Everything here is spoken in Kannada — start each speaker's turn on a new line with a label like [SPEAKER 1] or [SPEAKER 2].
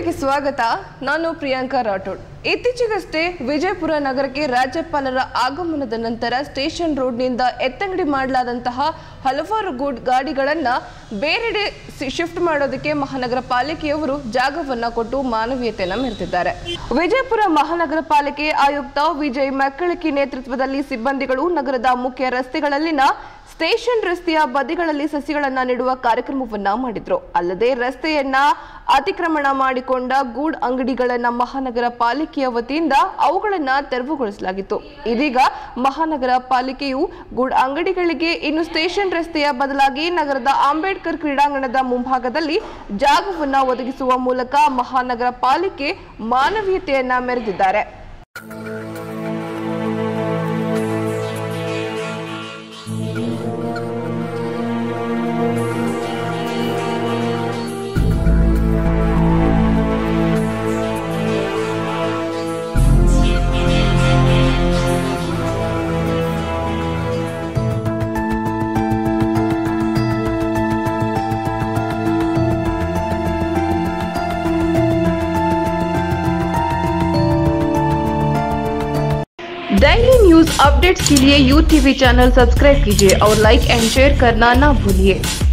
[SPEAKER 1] ನ್ಯೂಸ್ಗೆ ಸ್ವಾಗತ ನಾನು ಪ್ರಿಯಾಂಕಾ ರಾಠೋಡ್ ಇತ್ತೀಚೆಗಷ್ಟೇ ವಿಜಯಪುರ ನಗರಕ್ಕೆ ರಾಜ್ಯಪಾಲರ ಆಗಮನದ ನಂತರ ಸ್ಟೇಷನ್ ರೋಡ್ನಿಂದ ಎತ್ತಂಗಡಿ ಮಾಡಲಾದಂತಹ ಹಲವಾರು ಗೂಡ್ ಗಾಡಿಗಳನ್ನ ಬೇರೆಡೆ ಸಿ- ಶಿಫ್ಟ್ ಮಾಡೋದಕ್ಕೆ ಮಹಾನಗರ ಪಾಲಿಕೆಯವರು ಜಾಗವನ್ನ ಕೊಟ್ಟು ಮಾನವೀಯತೆಯನ್ನ ಮೆರೆದಿದ್ದಾರೆ ವಿಜಯಪುರ ಮಹಾನಗರ ಪಾಲಿಕೆ ಆಯುಕ್ತ ವಿಜಯ್ ಮಕ್ಕಳಕಿ ನೇತೃತ್ವದಲ್ಲಿ ಸಿಬ್ಬಂದಿಗಳು ನಗರದ ಮುಖ್ಯ ರಸ್ತೆಗಳಲ್ಲಿನ ಸ್ಟೇಷನ್ ರಸ್ತೆಯ ಬದಿಗಳಲ್ಲಿ ಸಸಿಗಳನ್ನ ನೆಡುವ ಕಾರ್ಯಕ್ರಮವನ್ನ ಮಾಡಿದ್ರು ಅಲ್ಲದೆ ರಸ್ತೆಯನ್ನ ಅತಿಕ್ರಮಣ ಮಾಡಿಕೊಂಡ ಗೂಡ್ ಅಂಗಡಿಗಳನ್ನ ಮಹಾನಗರ ಪಾಲಿಕೆಯ ವತಿಯಿಂದ ಅವುಗಳನ್ನ ತೆರವುಗೊಳಿಸಲಾಗಿತ್ತು ಇದೀಗ ಮಹಾನಗರ ಪಾಲಿಕೆಯು ಗೂಡ್ ಅಂಗಡಿಗಳಿಗೆ ಇನ್ನು ಸ್ಟೇಷನ್ ರಸ್ತೆಯ ಬದಲಾಗಿ ನಗರದ ಅಂಬೇಡ್ಕರ್ ಕ್ರೀಡಾಂಗಣದ ಮುಂಭಾಗದಲ್ಲಿ ಜಾಗವನ್ನ ಒದಗಿಸುವ ಮೂಲಕ ಮಹಾನಗರ ಪಾಲಿಕೆ ಮಾನವೀಯತೆಯನ್ನ ಮೆರೆದಿದ್ದಾರೆ डेली न्यूज अपडेट्स के लिए यू टीवी चैनल सब्सक्राइब कीजिए और लाइक एंड शेयर करना ना भूलिए